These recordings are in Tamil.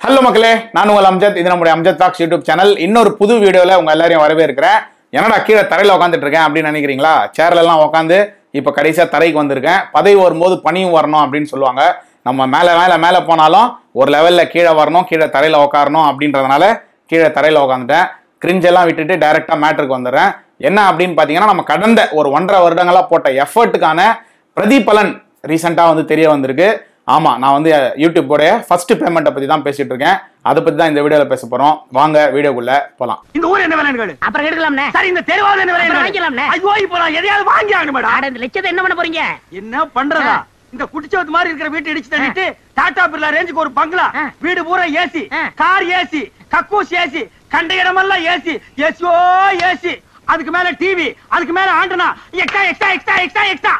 ஹலோ மக்களே நான் உங்கள் அம்ஜத் இது நம்முடைய அம்ஜத் டாக்ஸ் யூடியூப் சேனல் இன்னொரு புது வீடியோவில் உங்கள் எல்லாரையும் வரவேற்கிறேன் என்னடா கீழே தரையில் உட்காந்துட்டு இருக்கேன் அப்படின்னு நினைக்கிறீங்களா சேர்ல எல்லாம் உட்காந்து இப்போ கடைசியாக தரைக்கு வந்திருக்கேன் பதவி வரும்போது பனியும் வரணும் அப்படின்னு சொல்லுவாங்க நம்ம மேலே மேலே மேலே போனாலும் ஒரு லெவலில் கீழே வரணும் கீழே தரையில் உட்காரணும் அப்படின்றதுனால கீழே தரையில் உட்காந்துட்டேன் கிரிஞ்செல்லாம் விட்டுட்டு டைரெக்டாக மேட்ருக்கு வந்துடுறேன் என்ன அப்படின்னு பார்த்தீங்கன்னா நம்ம கடந்த ஒரு ஒன்றரை வருடங்களா போட்ட எஃபர்ட்டுக்கான பிரதிபலன் ரீசெண்டாக வந்து தெரிய வந்திருக்கு ஆமா நான் வந்து யூடியூபோடைய ஃபர்ஸ்ட் பேமெண்ட்டை பத்தி தான் பேசிட்டு இருக்கேன் அதை பத்தி தான் இந்த வீடியோல பேச போறோம் வாங்க வீடியோக்குள்ள போலாம் இந்த ஊர் என்ன விலைன்னு கேளு அப்புறம் எடுக்கலாம்ண்ணே சரி இந்த தெருவாவது என்ன அப்புறம் விலை வாங்கிக்கலாம்ண்ணே. ஐயோ இப்போ நான் எதையாவது வாங்கி ஆகணும் மேடம் ஆட இந்த லட்சத்தை என்ன பண்ண போறீங்க என்ன பண்றதா இந்த குடிச்சவத்து மாதிரி இருக்கிற வீட்டை இடிச்சு தள்ளிட்டு டாடா பிர்லா ரேஞ்சுக்கு ஒரு பங்களா ஆ. வீடு பூரா ஏசி ஆ. கார் ஏசி கக்கூஸ் ஏசி கண்ட இடமெல்லாம் ஏசி ஏசியோ ஏசி அதுக்கு மேல டிவி அதுக்கு மேல antenna extra extra extra extra extra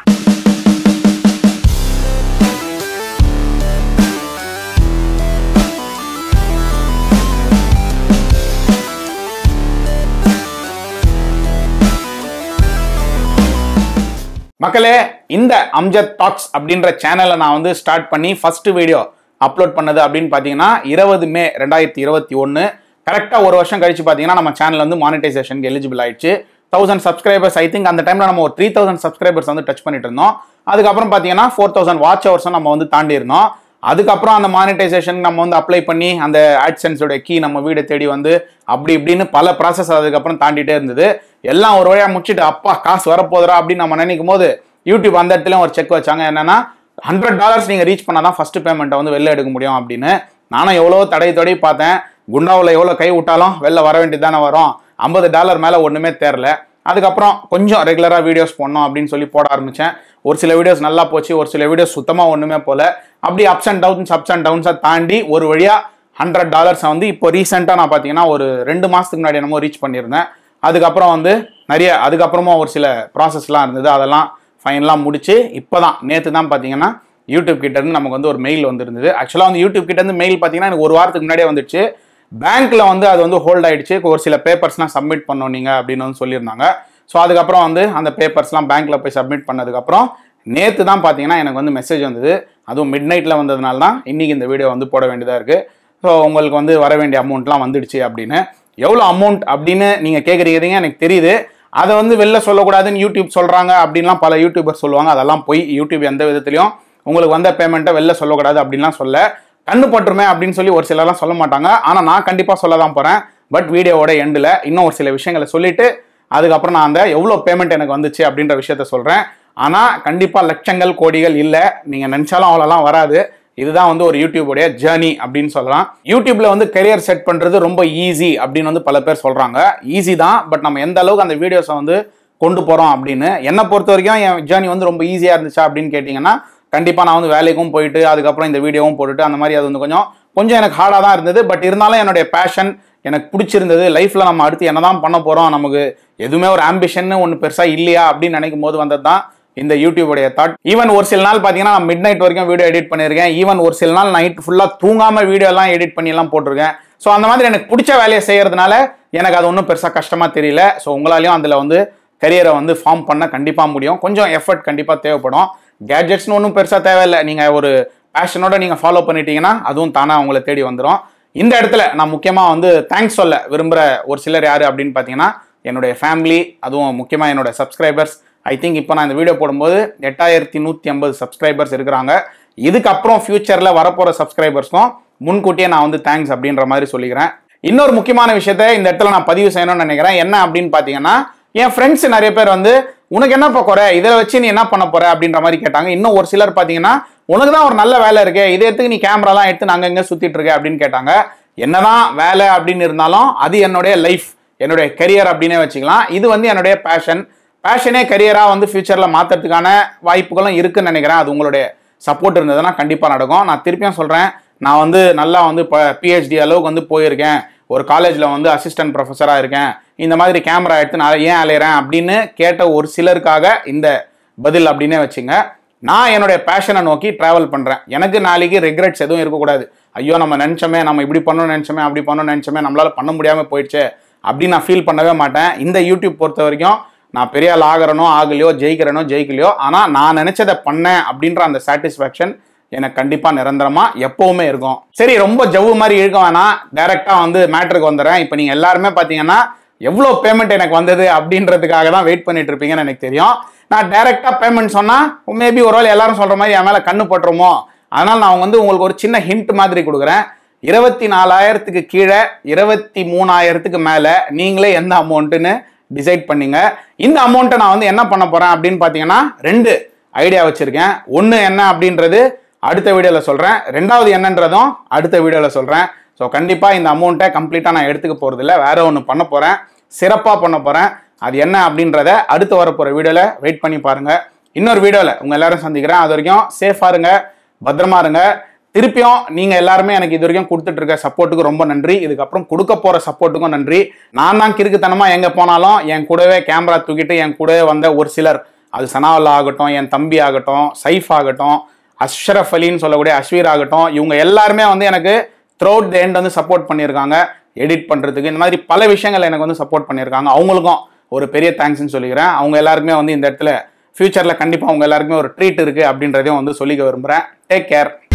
மக்களே இந்த அம்ஜத் டாக்ஸ் அப்படின்ற சேனலை நான் வந்து ஸ்டார்ட் பண்ணி ஃபர்ஸ்ட் வீடியோ அப்லோட் பண்ணது அப்படின்னு பார்த்தீங்கன்னா இருபது மே ரெண்டாயிரத்தி இருபத்தி ஒன்று கரெக்டாக ஒரு வருஷம் கழிச்சு பார்த்தீங்கன்னா நம்ம சேனல் வந்து மானிட்டைசேஷனுக்கு எலிஜிபிள் ஆயிடுச்சு தௌசண்ட் சப்ஸ்கிரைபர்ஸ் ஐ திங்க் அந்த டைமில் நம்ம ஒரு த்ரீ தௌசண்ட் சப்ஸ்கிரைபர்ஸ் வந்து டச் பண்ணிட்டு இருந்தோம் அதுக்கப்புறம் பார்த்தீங்கன்னா ஃபோர் தௌசண்ட் வாட்ச் ஹவர்ஸும் நம்ம வந்து தாண்டி இருந்தோம் அதுக்கப்புறம் அந்த மானிட்டைசேஷன் நம்ம வந்து அப்ளை பண்ணி அந்த ஆட்சன்ஸோட கீ நம்ம வீடை தேடி வந்து அப்படி இப்படின்னு பல ப்ராசஸ் அதுக்கப்புறம் தாண்டிட்டே இருந்தது எல்லாம் ஒரு வழியாக முடிச்சுட்டு அப்பா காசு வரப்போதுரா அப்படின்னு நம்ம நினைக்கும் போது யூடியூப் அந்த இடத்துல ஒரு செக் வச்சாங்க என்னன்னா ஹண்ட்ரட் டாலர்ஸ் நீங்கள் ரீச் பண்ணாதான் ஃபர்ஸ்ட் பேமெண்ட்டை வந்து வெளில எடுக்க முடியும் அப்படின்னு நானும் எவ்வளோ தடை தடை பார்த்தேன் குண்டாவில் எவ்வளோ கை விட்டாலும் வெளில வர வேண்டியது தானே வரும் ஐம்பது டாலர் மேலே ஒன்றுமே தெரில அதுக்கப்புறம் கொஞ்சம் ரெகுலராக வீடியோஸ் போடணும் அப்படின்னு சொல்லி போட ஆரம்பித்தேன் ஒரு சில வீடியோஸ் நல்லா போச்சு ஒரு சில வீடியோஸ் சுத்தமாக ஒன்றுமே போல அப்படி ups and downs ups and டவுன்ஸை தாண்டி ஒரு வழியாக ஹண்ட்ரட் டாலர்ஸை வந்து இப்போ ரீசெண்டாக நான் பார்த்தீங்கன்னா ஒரு ரெண்டு மாதத்துக்கு முன்னாடி என்னமோ ரீச் பண்ணியிருந்தேன் அதுக்கப்புறம் வந்து நிறைய அதுக்கப்புறமா ஒரு சில ப்ராசஸ்லாம் இருந்தது அதெல்லாம் ஃபைனலாக முடிச்சு இப்போ தான் நேற்று தான் பார்த்தீங்கன்னா யூடியூப் கிட்ட இருந்து நமக்கு வந்து ஒரு மெயில் வந்துருந்தது ஆக்சுவலாக வந்து யூடியூப் கிட்ட இருந்து மெயில் பார்த்தீங்கன்னா எனக்கு ஒரு வாரத்துக்கு முன்னாடியே வந்துடுச்சு பேங்க்ல வந்து அது வந்து ஹோல்ட் ஆயிடுச்சு ஒரு சில பேப்பர்ஸ்லாம் சப்மிட் பண்ணோம் நீங்க அப்படின்னு வந்து சொல்லியிருந்தாங்க ஸோ அதுக்கப்புறம் வந்து அந்த பேப்பர்ஸ்லாம் பேங்க்ல போய் சப்மிட் பண்ணதுக்கப்புறம் நேற்று தான் பார்த்தீங்கன்னா எனக்கு வந்து மெசேஜ் வந்தது அதுவும் மிட் நைட்டில் வந்ததுனால தான் இன்னைக்கு இந்த வீடியோ வந்து போட வேண்டியதாக இருக்குது ஸோ உங்களுக்கு வந்து வர வேண்டிய அமௌண்ட்லாம் வந்துடுச்சு அப்படின்னு எவ்வளோ அமௌண்ட் அப்படின்னு நீங்கள் கேட்குறீங்க எனக்கு தெரியுது அதை வந்து வெளில சொல்லக்கூடாதுன்னு யூடியூப் சொல்கிறாங்க அப்படின்லாம் பல யூடியூபர் சொல்லுவாங்க அதெல்லாம் போய் யூடியூப் எந்த விதத்துலையும் உங்களுக்கு வந்த பேமெண்ட்டை வெளில சொல்லக்கூடாது அப்படின்லாம் சொல்ல கண்ணு பட்டுருமே அப்படின்னு சொல்லி ஒரு சிலர்லாம் சொல்ல மாட்டாங்க ஆனால் நான் கண்டிப்பாக சொல்ல தான் போகிறேன் பட் வீடியோவோட எண்டில் இன்னும் ஒரு சில விஷயங்களை சொல்லிட்டு அதுக்கப்புறம் நான் அந்த எவ்வளோ பேமெண்ட் எனக்கு வந்துச்சு அப்படின்ற விஷயத்த சொல்கிறேன் ஆனால் கண்டிப்பாக லட்சங்கள் கோடிகள் இல்லை நீங்கள் நினச்சாலும் அவ்வளோலாம் வராது இதுதான் வந்து ஒரு யூடியூபுடைய ஜேர்னி அப்படின்னு சொல்லலாம் யூடியூப்ல வந்து கெரியர் செட் பண்றது ரொம்ப ஈஸி அப்படின்னு வந்து பல பேர் சொல்றாங்க ஈஸி தான் பட் நம்ம எந்த அளவுக்கு அந்த வீடியோஸை வந்து கொண்டு போறோம் அப்படின்னு என்னை பொறுத்த வரைக்கும் என் ஜேர்னி வந்து ரொம்ப ஈஸியா இருந்துச்சா அப்படின்னு கேட்டிங்கன்னா கண்டிப்பா நான் வந்து வேலைக்கும் போயிட்டு அதுக்கப்புறம் இந்த வீடியோவும் போட்டுட்டு அந்த மாதிரி அது வந்து கொஞ்சம் கொஞ்சம் எனக்கு ஹார்டாக தான் இருந்தது பட் இருந்தாலும் என்னுடைய பேஷன் எனக்கு பிடிச்சிருந்தது லைஃப்ல நம்ம அடுத்து என்னதான் பண்ண போறோம் நமக்கு எதுவுமே ஒரு ஆம்பிஷன் ஒன்று பெருசா இல்லையா அப்படின்னு நினைக்கும் போது வந்தது தான் இந்த யூடியூபுடைய தாட் ஈவன் ஒரு சில நாள் பார்த்தீங்கன்னா நான் மிட் நைட் வரைக்கும் வீடியோ எடிட் பண்ணியிருக்கேன் ஈவன் ஒரு சில நாள் நைட் ஃபுல்லாக தூங்காம வீடியோ எல்லாம் எடிட் பண்ணி எல்லாம் போட்டிருக்கேன் ஸோ அந்த மாதிரி எனக்கு பிடிச்ச வேலையை செய்யறதுனால எனக்கு அது ஒன்றும் பெருசாக கஷ்டமாக தெரியல ஸோ உங்களாலையும் அதில் வந்து கரியரை வந்து ஃபார்ம் பண்ண கண்டிப்பாக முடியும் கொஞ்சம் எஃபர்ட் கண்டிப்பாக தேவைப்படும் கேட்ஜெட்ஸ்னு ஒன்றும் பெருசாக தேவையில்லை நீங்கள் ஒரு பேஷனோட நீங்கள் ஃபாலோ பண்ணிட்டீங்கன்னா அதுவும் தானாக உங்களை தேடி வந்துடும் இந்த இடத்துல நான் முக்கியமாக வந்து தேங்க்ஸ் சொல்ல விரும்புகிற ஒரு சிலர் யார் அப்படின்னு பார்த்தீங்கன்னா என்னுடைய ஃபேமிலி அதுவும் முக்கியமாக என்னோட சப்ஸ்கிரைபர்ஸ் ஐ திங்க் இப்போ நான் இந்த வீடியோ போடும்போது எட்டாயிரத்தி நூற்றி ஐம்பது சப்ஸ்கிரைபர்ஸ் இருக்கிறாங்க இதுக்கப்புறம் ஃபியூச்சரில் வரப்போகிற சப்ஸ்கிரைபர்ஸ்க்கும் முன்கூட்டியே நான் வந்து தேங்க்ஸ் அப்படின்ற மாதிரி சொல்லிக்கிறேன் இன்னொரு முக்கியமான விஷயத்த இந்த இடத்துல நான் பதிவு செய்யணும்னு நினைக்கிறேன் என்ன அப்படின்னு பார்த்தீங்கன்னா என் ஃப்ரெண்ட்ஸ் நிறைய பேர் வந்து உனக்கு என்னப்பா குறை இதை வச்சு நீ என்ன பண்ண போற அப்படின்ற மாதிரி கேட்டாங்க இன்னும் ஒரு சிலர் பார்த்தீங்கன்னா உனக்கு தான் ஒரு நல்ல வேலை இருக்கு இதை எடுத்து நீ கேமராலாம் எடுத்து நாங்கள் எங்கே சுத்திட்டு இருக்க அப்படின்னு கேட்டாங்க என்னதான் வேலை அப்படின்னு இருந்தாலும் அது என்னுடைய லைஃப் என்னுடைய கெரியர் அப்படின்னே வச்சுக்கலாம் இது வந்து என்னுடைய பேஷன் பேஷனே கரியராக வந்து ஃபியூச்சரில் மாற்றுறதுக்கான வாய்ப்புகளும் இருக்குன்னு நினைக்கிறேன் அது உங்களுடைய சப்போர்ட் இருந்ததுன்னா கண்டிப்பாக நடக்கும் நான் திருப்பியும் சொல்கிறேன் நான் வந்து நல்லா வந்து இப்போ பிஹெச்டி அளவுக்கு வந்து போயிருக்கேன் ஒரு காலேஜில் வந்து அசிஸ்டன்ட் ப்ரொஃபஸராக இருக்கேன் இந்த மாதிரி கேமரா எடுத்து நான் ஏன் அலையிறேன் அப்படின்னு கேட்ட ஒரு சிலருக்காக இந்த பதில் அப்படின்னே வச்சுங்க நான் என்னுடைய பேஷனை நோக்கி ட்ராவல் பண்ணுறேன் எனக்கு நாளைக்கு ரெக்ரெட்ஸ் எதுவும் இருக்கக்கூடாது ஐயோ நம்ம நினச்சோமே நம்ம இப்படி பண்ணணும்னு நினச்சோமே அப்படி பண்ணணும்னு நினச்சோமே நம்மளால பண்ண முடியாமல் போயிடுச்சு அப்படின்னு நான் ஃபீல் பண்ணவே மாட்டேன் இந்த யூடியூப் பொறுத்த வரைக்கும் நான் பெரிய ஆள் ஆகிறனோ ஆகலையோ ஜெயிக்கிறனோ ஜெயிக்கலையோ ஆனால் நான் நினச்சதை பண்ணேன் அப்படின்ற அந்த சாட்டிஸ்ஃபேக்ஷன் எனக்கு கண்டிப்பா நிரந்தரமா எப்பவுமே இருக்கும் சரி ரொம்ப ஜவ்வு மாதிரி இழுக்க வேணாம் டைரக்டா வந்து மேட்ருக்கு வந்துடுறேன் இப்போ நீங்க எல்லாருமே பாத்தீங்கன்னா எவ்வளோ பேமெண்ட் எனக்கு வந்தது அப்படின்றதுக்காக தான் வெயிட் பண்ணிட்டு இருப்பீங்கன்னு எனக்கு தெரியும் நான் டைரக்டா பேமெண்ட் சொன்னா மேபி ஒருவேளை எல்லாரும் சொல்ற மாதிரி என் மேல கண்ணு பட்டுருமோ அதனால நான் வந்து உங்களுக்கு ஒரு சின்ன ஹிண்ட் மாதிரி கொடுக்குறேன் இருபத்தி நாலாயிரத்துக்கு கீழே இருபத்தி மூணாயிரத்துக்கு மேல நீங்களே எந்த அமௌண்ட்டுன்னு டிசைட் பண்ணீங்க இந்த அமௌண்ட்டை நான் வந்து என்ன பண்ண போறேன் அப்படின்னு பார்த்தீங்கன்னா ரெண்டு ஐடியா வச்சிருக்கேன் ஒன்று என்ன அப்படின்றது அடுத்த வீடியோவில் சொல்கிறேன் ரெண்டாவது என்னன்றதும் அடுத்த வீடியோவில் சொல்கிறேன் ஸோ கண்டிப்பாக இந்த அமௌண்ட்டை கம்ப்ளீட்டாக நான் எடுத்துக்க போகிறதில்ல வேற ஒன்று பண்ண போகிறேன் சிறப்பாக பண்ண போகிறேன் அது என்ன அப்படின்றத அடுத்து வரப்போகிற வீடியோவில் வெயிட் பண்ணி பாருங்கள் இன்னொரு வீடியோவில் உங்கள் எல்லாரும் சந்திக்கிறேன் அது வரைக்கும் சேஃபாக இருங்க பத்திரமா இருங்க திருப்பியும் நீங்க எல்லாருமே எனக்கு இது வரைக்கும் கொடுத்துட்டு இருக்க சப்போர்ட்டுக்கு ரொம்ப நன்றி இதுக்கப்புறம் கொடுக்க போற சப்போர்ட்டுக்கும் நன்றி நான் தான் கிறுக்குத்தனமா எங்க போனாலும் என் கூடவே கேமரா தூக்கிட்டு என் கூடவே வந்த ஒரு சிலர் அது சனாவல்லா ஆகட்டும் என் தம்பி ஆகட்டும் சைஃப் ஆகட்டும் அஷ்ரஃப் அலின்னு சொல்லக்கூடிய அஸ்வீர் ஆகட்டும் இவங்க எல்லாருமே வந்து எனக்கு த்ரோட் த எண்ட் வந்து சப்போர்ட் பண்ணியிருக்காங்க எடிட் பண்றதுக்கு இந்த மாதிரி பல விஷயங்கள் எனக்கு வந்து சப்போர்ட் பண்ணியிருக்காங்க அவங்களுக்கும் ஒரு பெரிய தேங்க்ஸ்னு சொல்லிக்கிறேன் அவங்க எல்லாருக்குமே வந்து இந்த இடத்துல ஃபியூச்சர்ல கண்டிப்பா அவங்க எல்லாருக்குமே ஒரு ட்ரீட் இருக்கு அப்படின்றதையும் வந்து சொல்லிக்க விரும்புறேன் டேக் கேர்